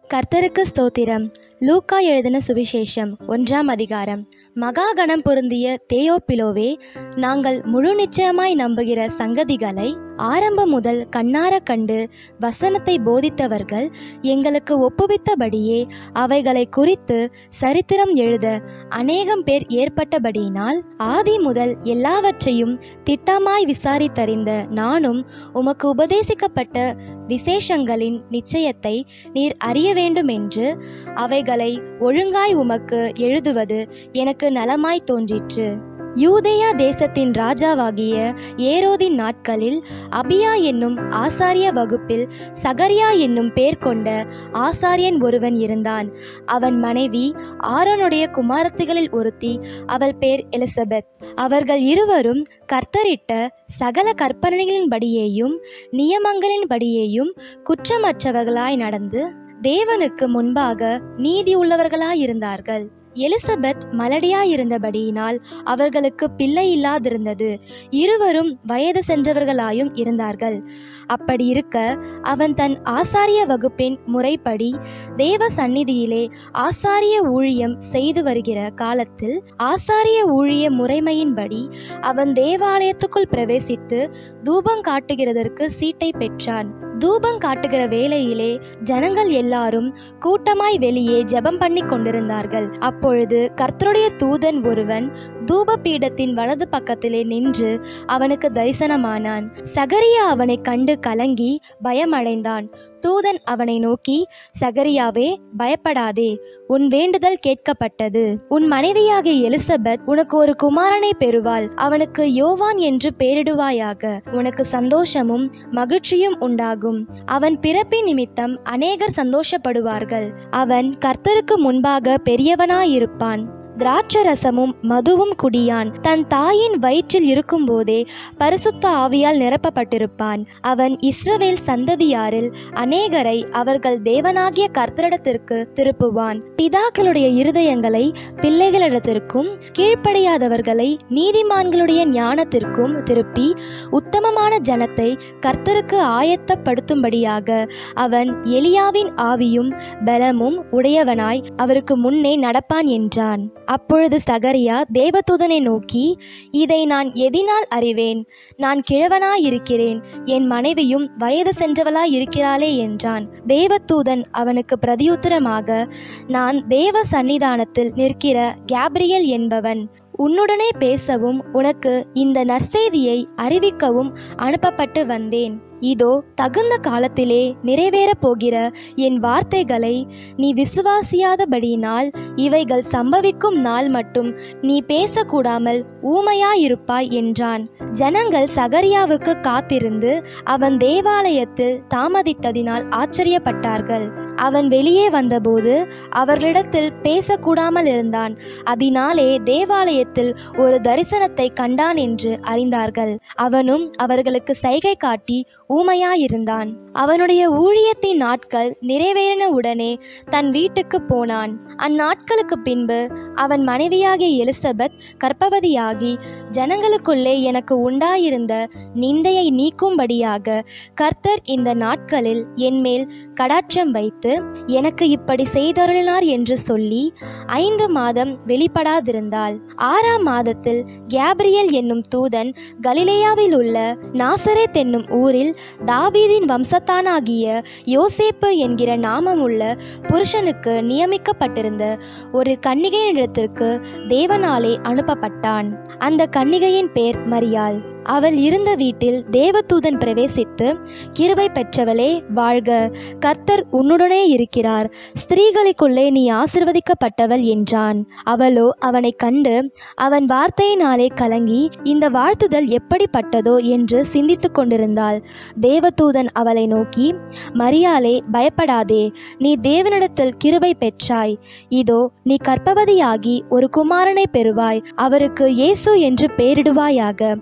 கர்த்தருக்கு ஸ்தோத்திரம் லூக்கா எழுதின சுவிசேஷம் ஒன்றாம் அதிகாரம் மகா கணம் பொருந்திய தேயோப்பிலோவே நாங்கள் முழு நிச்சயமாய் நம்புகிற சங்கதிகளை ஆரம்பம் முதல் கண்ணார கண்டு வசனத்தை போதித்தவர்கள் எங்களுக்கு ஒப்புவித்தபடியே அவைகளை குறித்து சரித்திரம் எழுத அநேகம் பேர் ஏற்பட்டபடியினால் ஆதி முதல் எல்லாவற்றையும் திட்டமாய் விசாரித்தறிந்த நானும் உமக்கு உபதேசிக்கப்பட்ட விசேஷங்களின் நிச்சயத்தை நீர் அறிய வேண்டும் என்று அவைகளை ஒழுங்காய் உமக்கு எழுதுவது எனக்கு நலமாய் தோன்றிற்று யூதேயா தேசத்தின் ராஜாவாகிய ஏரோதின் நாட்களில் அபியா என்னும் ஆசாரிய வகுப்பில் சகரியா என்னும் பேர் கொண்ட ஆசாரியன் ஒருவன் இருந்தான் அவன் மனைவி ஆரோனுடைய குமாரத்திகளில் ஒருத்தி அவள் பேர் எலிசபெத் அவர்கள் இருவரும் கர்த்தரிட்ட சகல கற்பனைகளின்படியேயும் நியமங்களின்படியேயும் குற்றமற்றவர்களாய் நடந்து தேவனுக்கு முன்பாக நீதி உள்ளவர்களாயிருந்தார்கள் எலிசபெத் மலடியாயிருந்தபடியினால் அவர்களுக்கு பிள்ளை இல்லாதிருந்தது இருவரும் வயது சென்றவர்களாயும் இருந்தார்கள் அப்படி இருக்க அவன் தன் ஆசாரிய வகுப்பின் முறைப்படி தேவ சந்நிதியிலே ஆசாரிய ஊழியம் செய்து வருகிற காலத்தில் ஆசாரிய ஊழிய முறைமையின்படி அவன் தேவாலயத்துக்குள் பிரவேசித்து தூபம் காட்டுகிறதற்கு சீட்டை பெற்றான் தூபம் காட்டுகிற வேளையிலே ஜனங்கள் எல்லாரும் கூட்டமாய் வெளியே ஜெபம் பண்ணி கொண்டிருந்தார்கள் அப்பொழுது கர்த்தருடைய தூதன் ஒருவன் தூப பீடத்தின் வலது பக்கத்திலே நின்று அவனுக்கு தரிசனமானான் சகரியா அவனை கண்டு கலங்கி பயமடைந்தான் தூதன் அவனை நோக்கி சகரியாவே பயப்படாதே உன் வேண்டுதல் கேட்கப்பட்டது உன் மனைவியாகிய எலிசபெத் உனக்கு ஒரு குமாரனை பெறுவாள் அவனுக்கு யோவான் என்று பெயரிடுவாயாக உனக்கு சந்தோஷமும் மகிழ்ச்சியும் உண்டாகும் அவன் பிறப்பின் நிமித்தம் அநேகர் சந்தோஷப்படுவார்கள் அவன் கர்த்தருக்கு முன்பாக பெரியவனாயிருப்பான் திராட்சரசமும் மதுவும் குடியான் தன் தாயின் வயிற்றில் இருக்கும்போதே பரிசுத்த ஆவியால் நிரப்பப்பட்டிருப்பான் அவன் இஸ்ரவேல் சந்ததியாரில் அநேகரை அவர்கள் தேவனாகிய கர்த்தரிடத்திற்கு திருப்புவான் பிதாக்களுடைய இருதயங்களை பிள்ளைகளிடத்திற்கும் கீழ்ப்படியாதவர்களை நீதிமான்களுடைய ஞானத்திற்கும் திருப்பி உத்தமமான ஜனத்தை கர்த்தருக்கு ஆயத்தப்படுத்தும்படியாக அவன் எலியாவின் ஆவியும் பலமும் உடையவனாய் அவருக்கு முன்னே நடப்பான் என்றான் அப்பொழுது சகரியா தேவதூதனை நோக்கி இதை நான் எதினால் அறிவேன் நான் கிழவனாயிருக்கிறேன் என் மனைவியும் வயது சென்றவளாய் இருக்கிறாளே என்றான் தேவதூதன் அவனுக்கு பிரதியுத்தரமாக நான் தேவ சன்னிதானத்தில் நிற்கிற கேப்ரியல் என்பவன் உன்னுடனே பேசவும் உனக்கு இந்த நற்செய்தியை அறிவிக்கவும் அனுப்பப்பட்டு வந்தேன் இதோ தகுந்த காலத்திலே நிறைவேறப் போகிற என் வார்த்தைகளை நீ விசுவாசியாதபடியினால் இவைகள் சம்பவிக்கும் நாள் மட்டும் நீ பேசக்கூடாமல் ஊமையாயிருப்பாய் என்றான் ஜனங்கள் சகரியாவுக்கு காத்திருந்து அவன் தேவாலயத்தில் தாமதித்ததினால் ஆச்சரியப்பட்டார்கள் அவன் வெளியே வந்தபோது அவர்களிடத்தில் பேசக்கூடாமல் இருந்தான் அதனாலே தேவாலயத்தில் ஒரு தரிசனத்தை கண்டான் என்று அறிந்தார்கள் அவனும் அவர்களுக்கு சைகை காட்டி ஊமையாயிருந்தான் அவனுடைய ஊழியத்தின் நாட்கள் நிறைவேறின உடனே தன் வீட்டுக்கு போனான் அந்நாட்களுக்கு பின்பு அவன் மனைவியாகிய எலிசபெத் கர்ப்பவதியாகி ஜனங்களுக்குள்ளே எனக்கு உண்டாயிருந்த நிந்தையை நீக்கும்படியாக கர்த்தர் இந்த நாட்களில் என்மேல் கடாட்சம் வைத்து எனக்கு இப்படி செய்தருளினார் என்று சொல்லி ஐந்து மாதம் வெளிப்படாதிருந்தாள் ஆறாம் மாதத்தில் கேப்ரியல் என்னும் தூதன் கலிலேயாவில் உள்ள நாசரேத் என்னும் ஊரில் தாவீதின் வம்சத்தானாகிய யோசேப்பு என்கிற நாமமுள்ள புருஷனுக்கு நியமிக்கப்பட்டிருந்த ஒரு கன்னிகையினிடத்திற்கு தேவனாலே அனுப்பப்பட்டான் அந்த கன்னிகையின் பேர் மரியாள் அவள் இருந்த வீட்டில் தேவதூதன் பிரவேசித்து கிருபை பெற்றவளே வாழ்க கர்த்தர் உன்னுடனே இருக்கிறார் ஸ்திரீகளுக்குள்ளே நீ ஆசிர்வதிக்கப்பட்டவள் என்றான் அவளோ அவனை கண்டு அவன் வார்த்தையினாலே கலங்கி இந்த வாழ்த்துதல் எப்படிப்பட்டதோ என்று சிந்தித்து கொண்டிருந்தாள் தேவதூதன் அவளை நோக்கி மரியாளே பயப்படாதே நீ தேவனிடத்தில் கிருபை பெற்றாய் இதோ நீ கர்ப்பவதியாகி ஒரு குமாரனை பெறுவாய் அவருக்கு இயேசு என்று பெயரிடுவாயாக அவர்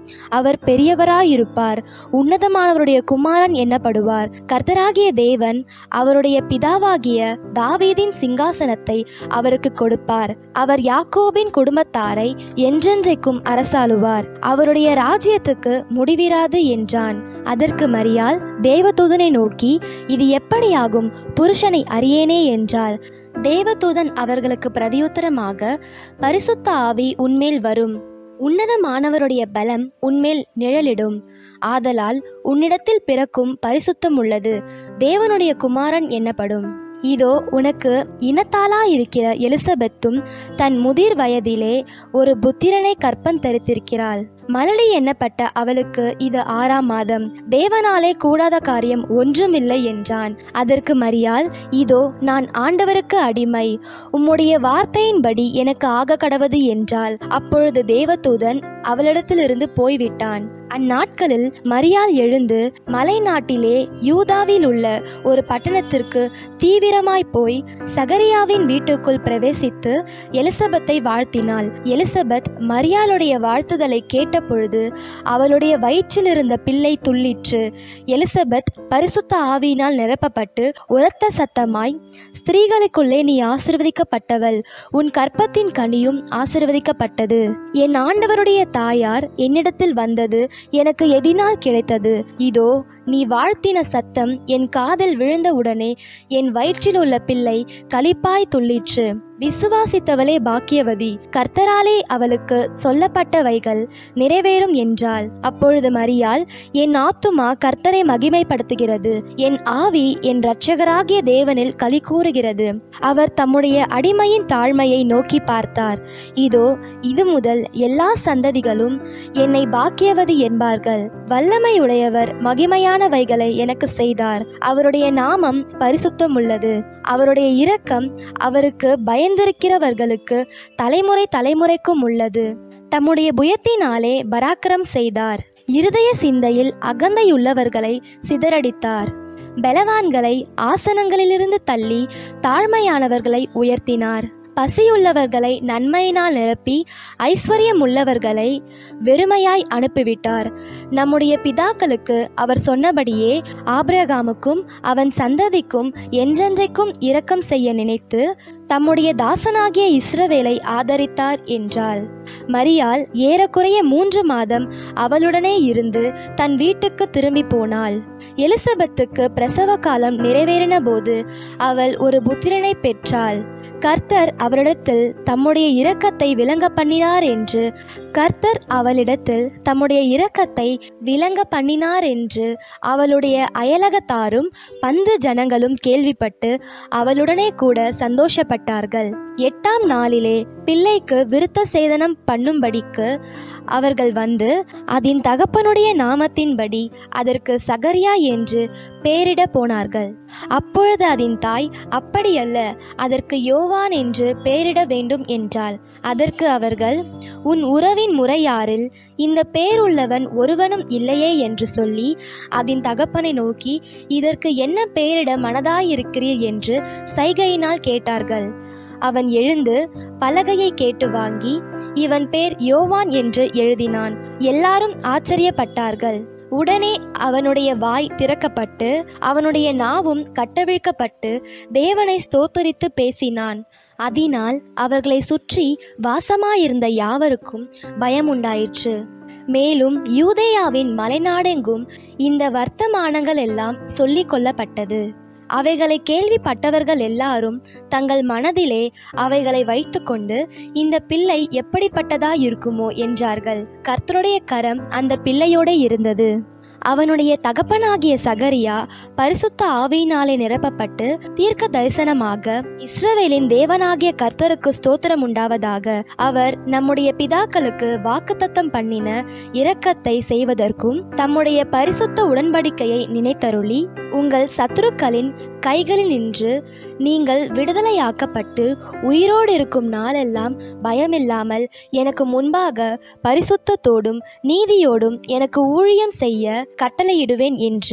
அவர் பெரியவராயிருப்பார் உன்னதமானவருடைய குமாரன் என்னப்படுவார் கர்த்தராகிய தேவன் அவருடைய பிதாவாகிய தாவீதின் சிங்காசனத்தை அவருக்கு கொடுப்பார் அவர் யாக்கோபின் குடும்பத்தாரை என்றென்றைக்கும் அரசாளுவார் அவருடைய ராஜ்யத்துக்கு முடிவிராது என்றான் அதற்கு மரியாள் தேவதூதனை நோக்கி இது எப்படியாகும் புருஷனை அறியேனே என்றாள் தேவதூதன் அவர்களுக்கு பிரதியுத்தரமாக பரிசுத்த ஆவி உன்மேல் வரும் உன்னதமானவருடைய பலம் உன்மேல் நிழலிடும் ஆதலால் உன்னிடத்தில் பிறக்கும் பரிசுத்தம் உள்ளது தேவனுடைய குமாரன் என்னப்படும் இதோ உனக்கு இனத்தாலா இருக்கிற எலிசபெத்தும் தன் முதிர் வயதிலே ஒரு புத்திரனை கற்பம் தரித்திருக்கிறாள் மலடி எண்ணப்பட்ட அவளுக்கு இது ஆறாம் மாதம் தேவனாலே கூடாத காரியம் ஒன்றுமில்லை என்றான் அதற்கு மரியாள் இதோ நான் ஆண்டவருக்கு அடிமை உம்முடைய வார்த்தையின்படி எனக்கு ஆக கடவது என்றாள் அப்பொழுது தேவதூதன் அவளிடத்திலிருந்து போய்விட்டான் அந்நாட்களில் மரியாள் எழுந்து மலை நாட்டிலே யூதாவில் உள்ள ஒரு பட்டணத்திற்கு தீவிரமாய் போய் சகரியாவின் வீட்டுக்குள் பிரவேசித்து எலிசபெத்தை வாழ்த்தினாள் எலிசபெத் மரியாளுடைய வாழ்த்துதலை கேட்டபொழுது அவளுடைய வயிற்றில் இருந்த பிள்ளை துள்ளிற்று எலிசபெத் பரிசுத்த ஆவியினால் நிரப்பப்பட்டு உரத்த சத்தமாய் ஸ்திரீகளுக்குள்ளே நீ ஆசிர்வதிக்கப்பட்டவள் உன் கற்பத்தின் கனியும் ஆசிர்வதிக்கப்பட்டது என் ஆண்டவருடைய தாயார் என்னிடத்தில் வந்தது எனக்கு எதினால் கிடைத்தது இதோ நீ வாழ்த்தின சத்தம் என் காதில் விழுந்தவுடனே என் வயிற்றில் உள்ள பிள்ளை களிப்பாய் துள்ளிற்று விசுவாசித்தவளே பாக்கியவதி கர்த்தராலே அவளுக்கு சொல்லப்பட்டவைகள் நிறைவேறும் என்றாள் அப்பொழுது மரியாள் என் ஆத்துமா கர்த்தரை மகிமைப்படுத்துகிறது என் ஆவி என் இரட்சகராகிய தேவனில் களி கூறுகிறது அவர் தம்முடைய அடிமையின் தாழ்மையை நோக்கி பார்த்தார் இதோ இது முதல் எல்லா சந்ததிகளும் என்னை பாக்கியவதி என்பார்கள் வல்லமை உடையவர் மகிமையானவைகளை எனக்கு செய்தார் அவருடைய நாமம் பரிசுத்தம் உள்ளது அவருடைய இரக்கம் அவருக்கு பயந்திருக்கிறவர்களுக்கு தலைமுறை தலைமுறைக்கும் உள்ளது தம்முடைய புயத்தினாலே பராக்கிரம் செய்தார் இருதய சிந்தையில் அகந்தையுள்ளவர்களை சிதறடித்தார் பலவான்களை ஆசனங்களிலிருந்து தள்ளி தாழ்மையானவர்களை உயர்த்தினார் பசியுள்ளவர்களை நன்மையினால் நிரப்பி ஐஸ்வர்யம் உள்ளவர்களை வெறுமையாய் அனுப்பிவிட்டார் நம்முடைய பிதாக்களுக்கு அவர் சொன்னபடியே ஆபிரகாமுக்கும் அவன் சந்ததிக்கும் என்றென்றைக்கும் இரக்கம் செய்ய நினைத்து தம்முடைய தாசனாகிய இஸ்ரவேலை ஆதரித்தார் என்றாள் மரியாள் ஏறக்குறைய மூன்று மாதம் அவளுடனே இருந்து தன் வீட்டுக்கு திரும்பி போனாள் எலிசபெத்துக்கு பிரசவ காலம் நிறைவேறின போது அவள் ஒரு புத்திரனை பெற்றாள் கர்த்தர் அவரிடத்தில் தம்முடைய இரக்கத்தை விளங்க பண்ணினார் என்று கர்த்தர் அவளிடத்தில் தம்முடைய இரக்கத்தை விளங்க பண்ணினார் என்று அவளுடைய அயலகத்தாரும் பந்து ஜனங்களும் கேள்விப்பட்டு அவளுடனே கூட சந்தோஷப்பட்டார்கள் எட்டாம் நாளிலே பிள்ளைக்கு விருத்த சேதனம் பண்ணும்படிக்கு அவர்கள் வந்து அதன் தகப்பனுடைய நாமத்தின்படி அதற்கு சகரியா என்று பெயரிட போனார்கள் அப்பொழுது அதன் தாய் அப்படியல்ல அதற்கு யோவான் என்று பெயரிட வேண்டும் என்றாள் அதற்கு அவர்கள் உன் உறவின் முறையாரில் இந்த பேருள்ளவன் ஒருவனும் இல்லையே என்று சொல்லி அதன் தகப்பனை நோக்கி இதற்கு என்ன பெயரிட மனதாயிருக்கிறீர் என்று சைகையினால் கேட்டார்கள் அவன் எழுந்து பலகையை கேட்டு வாங்கி இவன் பேர் யோவான் என்று எழுதினான் எல்லாரும் ஆச்சரியப்பட்டார்கள் உடனே அவனுடைய வாய் திறக்கப்பட்டு அவனுடைய நாவும் கட்டவிழ்க்கப்பட்டு தேவனை ஸ்தோத்தரித்து பேசினான் அதனால் அவர்களை சுற்றி வாசமாயிருந்த யாவருக்கும் பயம் உண்டாயிற்று மேலும் யூதேயாவின் மலைநாடெங்கும் இந்த வர்த்தமானங்கள் எல்லாம் சொல்லிக் கொள்ளப்பட்டது அவைகளை கேள்விப்பட்டவர்கள் எல்லாரும் தங்கள் மனதிலே அவைகளை வைத்துக்கொண்டு இந்த பிள்ளை எப்படிப்பட்டதா இருக்குமோ என்றார்கள் கர்த்தருடைய கரம் அந்த பிள்ளையோட இருந்தது அவனுடைய தகப்பனாகிய சகரியா பரிசுத்த ஆவியினாலே நிரப்பப்பட்டு தீர்க்க தரிசனமாக இஸ்ரவேலின் தேவனாகிய கர்த்தருக்கு ஸ்தோத்திரம் உண்டாவதாக அவர் நம்முடைய பிதாக்களுக்கு வாக்குத்தத்தம் பண்ணின இரக்கத்தை செய்வதற்கும் தம்முடைய பரிசுத்த உடன்படிக்கையை நினைத்தருளி உங்கள் சத்துருக்களின் கைகளில் நின்று நீங்கள் விடுதலையாக்கப்பட்டு உயிரோடு இருக்கும் நாளெல்லாம் பயமில்லாமல் எனக்கு முன்பாக பரிசுத்தத்தோடும் நீதியோடும் எனக்கு ஊழியம் செய்ய கட்டளையிடுவேன் என்று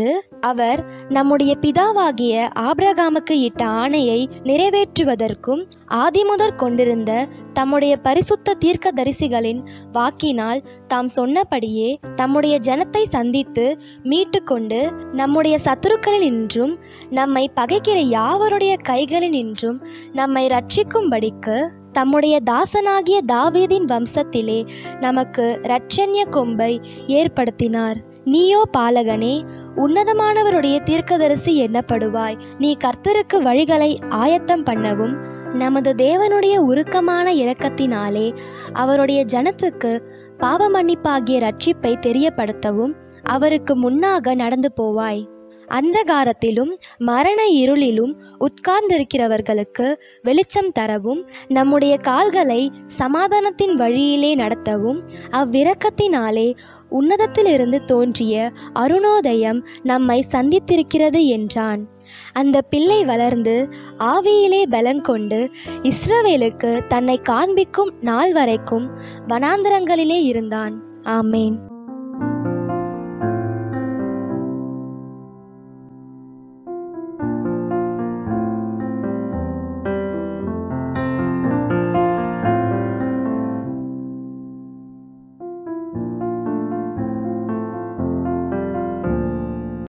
அவர் நம்முடைய பிதாவாகிய ஆபிரகாமுக்கு இட்ட ஆணையை நிறைவேற்றுவதற்கும் ஆதிமுதற் கொண்டிருந்த தம்முடைய பரிசுத்த தீர்க்கதரிசிகளின் வாக்கினால் தாம் சொன்னபடியே தம்முடைய ஜனத்தை சந்தித்து மீட்டுக்கொண்டு நம்முடைய சத்துருக்களினின்றும் நம்மை பகைக்கிற யாவருடைய கைகளினின்றும் நம்மை ரட்சிக்கும்படிக்கு தம்முடைய தாசனாகிய தாவீதின் வம்சத்திலே நமக்கு இரட்சண்ய கொம்பை ஏற்படுத்தினார் நீயோ பாலகனே உன்னதமானவருடைய தீர்க்கதரிசி எண்ணப்படுவாய் நீ கர்த்தருக்கு வழிகளை ஆயத்தம் பண்ணவும் நமது தேவனுடைய உருக்கமான இரக்கத்தினாலே அவருடைய ஜனத்துக்கு பாவமன்னிப்பாகிய ரட்சிப்பை தெரியப்படுத்தவும் அவருக்கு முன்னாக நடந்து போவாய் அந்தகாரத்திலும் மரண இருளிலும் உட்கார்ந்திருக்கிறவர்களுக்கு வெளிச்சம் தரவும் நம்முடைய கால்களை சமாதானத்தின் வழியிலே நடத்தவும் அவ்விரக்கத்தினாலே உன்னதத்திலிருந்து தோன்றிய அருணோதயம் நம்மை சந்தித்திருக்கிறது என்றான் அந்த பிள்ளை வளர்ந்து ஆவியிலே பலங்கொண்டு இஸ்ரவேலுக்கு தன்னை காண்பிக்கும் நாள் வரைக்கும் வனாந்தரங்களிலே இருந்தான் ஆமேன்